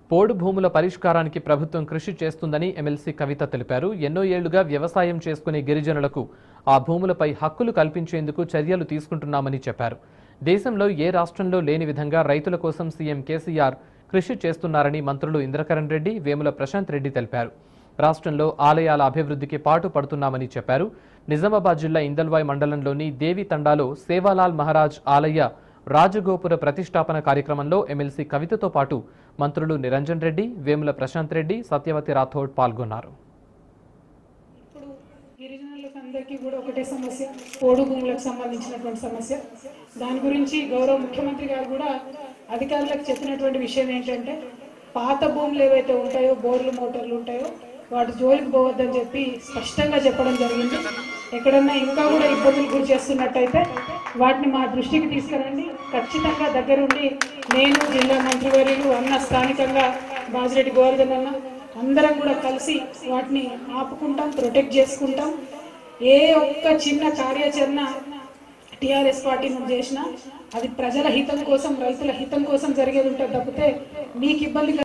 పోడు భూముల పరిష్కారానికి ప్రభుత్వం కృషి చేస్తుందని ఎమ్మెల్సీ కవిత తెలిపారు ఎన్నో ఏళ్లుగా వ్యవసాయం చేసుకునే గిరిజనులకు ఆ భూములపై హక్కులు కల్పించేందుకు చర్యలు తీసుకుంటున్నామని చెప్పారు దేశంలో ఏ రాష్ట్రంలో లేని విధంగా రైతుల కోసం సీఎం కేసీఆర్ కృషి చేస్తున్నారని మంత్రులు ఇంద్రకరణ్ రెడ్డి వేముల ప్రశాంత్ రెడ్డి తెలిపారు రాష్ట్రంలో ఆలయాల అభివృద్ధికి పాటు పడుతున్నామని చెప్పారు నిజామాబాద్ జిల్లా ఇందల్వాయ్ మండలంలోని దేవి తండాలో సేవాలాల్ మహారాజ్ ఆలయ రాజగోపుర ప్రతిష్టాపన కార్యక్రమంలో ఎమ్మెల్సీ కవితతో పాటు మంత్రులు నిరంజన్ రెడ్డి వేముల ప్రశాంత్ రెడ్డి సత్యవతి రాథోడ్ పాల్గొన్నారు ఇప్పుడు గిరిజనులకు అందరికీ కూడా ఒకటే సమస్య పోడు భూములకు సంబంధించినటువంటి సమస్య దాని గురించి గౌరవ ముఖ్యమంత్రి గారు కూడా అధికారులకు చెప్పినటువంటి విషయం ఏంటంటే పాత భూములు ఏవైతే ఉంటాయో బోర్లు మోటార్లు ఉంటాయో వాటి జోలికి పోవద్దని చెప్పి స్పష్టంగా చెప్పడం జరిగింది ఎక్కడన్నా ఇంకా కూడా ఇబ్బందులు గురి చేస్తున్నట్టయితే వాటిని మా దృష్టికి తీసుకురండి ఖచ్చితంగా దగ్గరుండి నేను జిల్లా మంత్రివర్యులు అన్న స్థానికంగా బాజిరెడ్డి గోవర్ధన్ అన్న అందరం కూడా కలిసి వాటిని ఆపుకుంటాం ప్రొటెక్ట్ చేసుకుంటాం ఏ ఒక్క చిన్న కార్యాచరణ టిఆర్ఎస్ పార్టీ నుంచి చేసినా అది ప్రజల హితం కోసం రైతుల హితం కోసం జరిగేది ఉంటుంది తప్పితే మీకు ఇబ్బంది